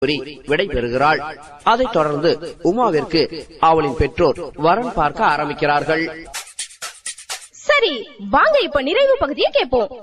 கூறி விடை பெறுகிறாள் அதைத் தொடர்ந்து உமாவிற்கு அவளின் பெற்றோர் வரன் பார்க்க ஆரம்பிக்கிறார்கள் சரி வாங்க இப்ப நிறைவு பகுதியை கேட்போம்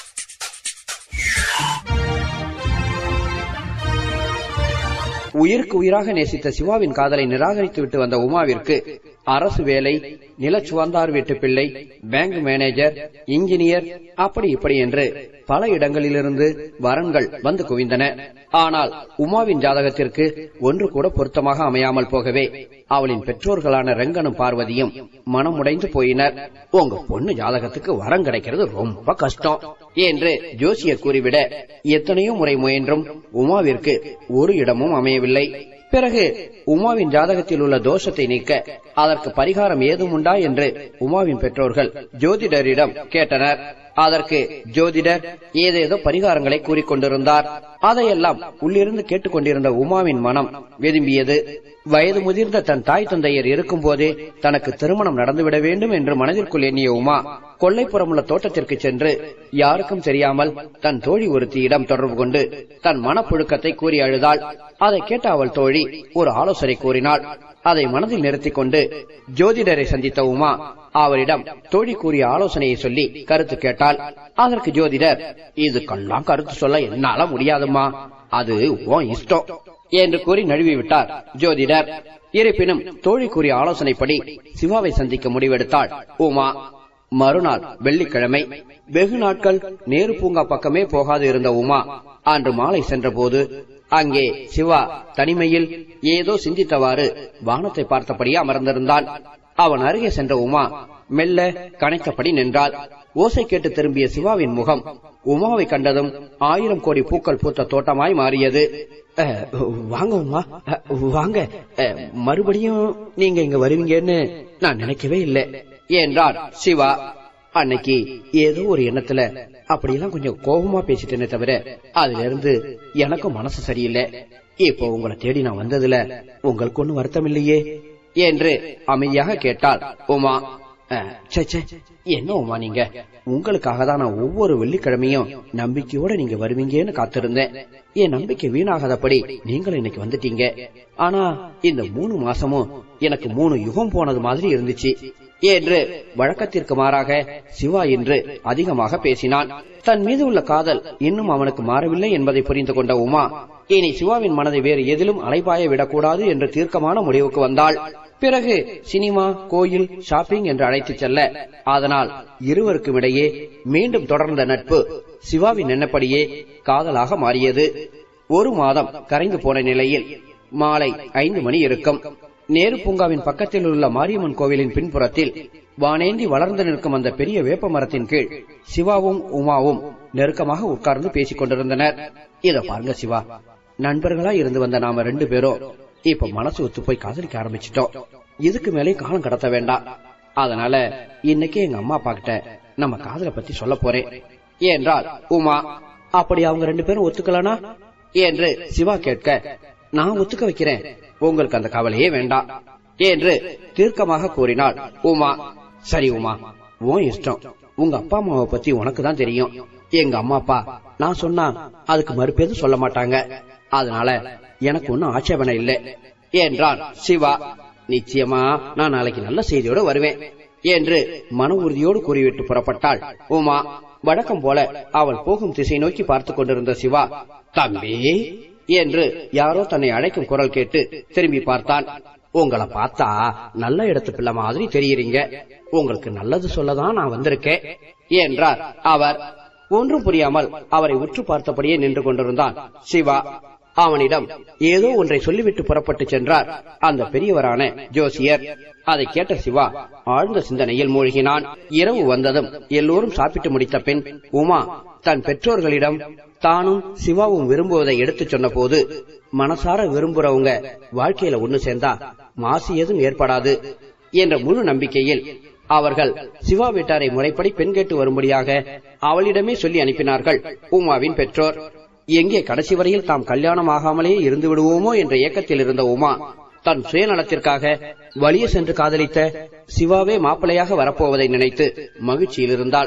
உயிருக்கு உயிராக நேசித்த சிவாவின் காதலை நிராகரித்து விட்டு வந்த உமாவிற்கு அரசு வேலை நிலச்சுவந்தார் வீட்டு பிள்ளை பேங்க் மேனேஜர் இன்ஜினியர் அப்படி இப்படி என்று பல இடங்களிலிருந்து வரன்கள் வந்து குவிந்தன ஆனால் உமாவின் ஜாதகத்திற்கு ஒன்று கூட பொருத்தமாக அமையாமல் போகவே அவளின் பெற்றோர்களான ரெங்கனும் பார்வதியும் மனமுடைந்து போயினர் உங்க பொண்ணு ஜாதகத்துக்கு வரம் கிடைக்கிறது ரொம்ப கஷ்டம் என்று ஜோசியர் கூறிவிட எத்தனையோ முறை முயன்றும் உமாவிற்கு ஒரு இடமும் அமையவில்லை பிறகு உமாவின் ஜாதகத்தில் உள்ள தோஷத்தை நீக்க அதற்கு பரிகாரம் ஏதும் உண்டா என்று உமாவின் பெற்றோர்கள் ஜோதிடரிடம் கேட்டனர் அதற்கு ஜோதிடர் ஏதேதோ பரிகாரங்களை கூறிக்கொண்டிருந்தார் அதையெல்லாம் உள்ளிருந்து கேட்டுக்கொண்டிருந்த உமாவின் மனம் வெதும்பியது வயது முதிர்ந்த தன் தாய் தந்தையர் இருக்கும் போதே தனக்கு திருமணம் நடந்துவிட வேண்டும் என்று மனதிற்குள் எண்ணிய உமா கொல்லைப்புறமுள்ள தோட்டத்திற்கு சென்று யாருக்கும் தெரியாமல் தன் தோழி ஒருத்தியிடம் தொடர்பு கொண்டு தன் மனப்புழுக்கத்தை கூறி அழுதாள் அதை கேட்ட அவள் தோழி ஒரு ஆலோசனை கூறினாள் அதை மனதில் நிறுத்திக் கொண்டு ஜோதிடரை சந்தித்த உமா அவரிடம் தோழி கூறிய ஆலோசனையை சொல்லி கருத்து கேட்டாள் அதற்கு ஜோதிடர் இதுக்கெல்லாம் கருத்து சொல்ல என்னால முடியாதும்மா அது உன் இஷ்டம் என்று கூறி நழுவி விட்டார் ஜோதிடர் இருப்பினும் தோழி கூறிய ஆலோசனைப்படி சிவாவை சந்திக்க முடிவெடுத்தாள் உமா மறுநாள் வெள்ளிக்கிழமை வெகு நாட்கள் நேரு பூங்கா பக்கமே போகாது இருந்த உமா அன்று மாலை சென்றபோது அங்கே சிவா தனிமையில் ஏதோ சிந்தித்தவாறு வானத்தை பார்த்தபடியே அமர்ந்திருந்தான் அவன் அருகே சென்ற உமா மெல்ல கணைத்தபடி நின்றாள் ஓசை கேட்டு திரும்பிய சிவாவின் முகம் உமாவை கண்டதும் ஆயிரம் கோடி பூக்கள் பூத்த தோட்டமாய் மாறியது அஹ், வாங்க உமா அஹ், வாங்க அஹ், மறுபடியும் நீங்க இங்க வருவீங்கன்னு நான் நினைக்கவே இல்லை என்றார் சிவா அன்னைக்கு ஏதோ ஒரு எண்ணத்துல அப்படியெல்லாம் கொஞ்சம் கோபமா பேசிட்டேனே தவிர அதுல இருந்து எனக்கும் மனசு சரியில்லை இப்போ உங்களை தேடி நான் வந்ததுல உங்களுக்கு ஒண்ணு வருத்தம் இல்லையே என்று அமைதியாக கேட்டாள் உமா அஹ், ச்சே, ச்சே, என்ன உமா நீங்க உங்களுக்காக தான் நான் ஒவ்வொரு வெள்ளிக்கிழமையும் நம்பிக்கையோட நீங்க வருவீங்கன்னு காத்திருந்தேன் என் நம்பிக்கை வீணாகாதபடி நீங்களும் இன்னைக்கு வந்துட்டீங்க ஆனா இந்த மூணு மாசமும் எனக்கு மூணு யுகம் போனது மாதிரி இருந்துச்சு என்று வழக்கத்திற்கு மாறாக சிவா இன்று அதிகமாக பேசினான் தன் மீது உள்ள காதல் இன்னும் அவனுக்கு மாறவில்லை என்பதை புரிந்து கொண்ட உமா இனி சிவாவின் மனதை வேறு எதிலும் அலைபாய விடக்கூடாது என்று தீர்க்கமான முடிவுக்கு வந்தாள் பிறகு சினிமா கோயில் ஷாப்பிங் என்று அழைத்துச் செல்ல அதனால் இருவருக்கும் இடையே மீண்டும் தொடர்ந்த நட்பு சிவாவின் எண்ணப்படியே காதலாக மாறியது ஒரு மாதம் கரைந்து போன நிலையில் மாலை ஐந்து மணி இருக்கும் நேரு பூங்காவின் பக்கத்தில் உள்ள மாரியம்மன் கோவிலின் பின்புறத்தில் வானேந்தி வளர்ந்து நிற்கும் அந்த பெரிய வேப்ப மரத்தின் கீழ் சிவாவும் உமாவும் நெருக்கமாக உட்கார்ந்து பேசிக் கொண்டிருந்தனர் இத பாருங்க சிவா நண்பர்களா இருந்து வந்த நாம ரெண்டு பேரும் இப்ப மனசு ஒத்து போய் காதலிக்க ஆரம்பிச்சிட்டோம் இதுக்கு மேலே காலம் கடத்த வேண்டாம் அதனால இன்னைக்கே எங்க அம்மா அப்பா கிட்ட நம்ம காதலை பத்தி சொல்ல போறேன் என்றால் உமா அப்படி அவங்க ரெண்டு பேரும் ஒத்துக்கலானா என்று சிவா கேட்க நான் ஒத்துக்க வைக்கிறேன் உங்களுக்கு அந்த கவலையே வேண்டாம் என்று தீர்க்கமாக கூறினாள் உமா சரி உமா உன் இஷ்டம் உங்க அப்பா அம்மாவை பத்தி உனக்கு தான் தெரியும் எங்க அம்மா அப்பா நான் சொன்னா அதுக்கு மறுப்பேதும் சொல்ல மாட்டாங்க அதனால எனக்கு ஒன்னும் ஆட்சேபனை இல்லை என்றான் சிவா நிச்சயமா நான் நாளைக்கு நல்ல செய்தியோட வருவேன் என்று மன உறுதியோடு கூறிவிட்டு புறப்பட்டாள் உமா வழக்கம் போல அவள் போகும் திசை நோக்கி பார்த்துக் கொண்டிருந்த சிவா தம்பி என்று யாரோ தன்னை அழைக்கும் குரல் கேட்டு திரும்பி பார்த்தான் உங்களை பார்த்தா நல்ல இடத்து பிள்ளை மாதிரி தெரியுறீங்க உங்களுக்கு நல்லது சொல்லதான் நான் வந்திருக்கேன் என்றார் அவர் ஒன்றும் புரியாமல் அவரை உற்று பார்த்தபடியே நின்று கொண்டிருந்தான் சிவா அவனிடம் ஏதோ ஒன்றை சொல்லிவிட்டு புறப்பட்டு சென்றார் அந்த பெரியவரான ஜோசியர் அதை கேட்ட சிவா ஆழ்ந்த சிந்தனையில் மூழ்கினான் இரவு வந்ததும் எல்லோரும் சாப்பிட்டு முடித்த பின் உமா தன் பெற்றோர்களிடம் தானும் சிவாவும் விரும்புவதை எடுத்துச் சொன்ன போது மனசார விரும்புறவங்க வாழ்க்கையில ஒண்ணு சேர்ந்தா மாசு ஏதும் ஏற்படாது என்ற முழு நம்பிக்கையில் அவர்கள் சிவா வீட்டாரை முறைப்படி பெண் கேட்டு வரும்படியாக அவளிடமே சொல்லி அனுப்பினார்கள் உமாவின் பெற்றோர் எங்கே கடைசி வரையில் தாம் கல்யாணம் ஆகாமலே இருந்து விடுவோமோ என்ற ஏக்கத்தில் இருந்த உமா தன் சுயநலத்திற்காக வலிய சென்று காதலித்த சிவாவே மாப்பிள்ளையாக வரப்போவதை நினைத்து மகிழ்ச்சியில் இருந்தாள்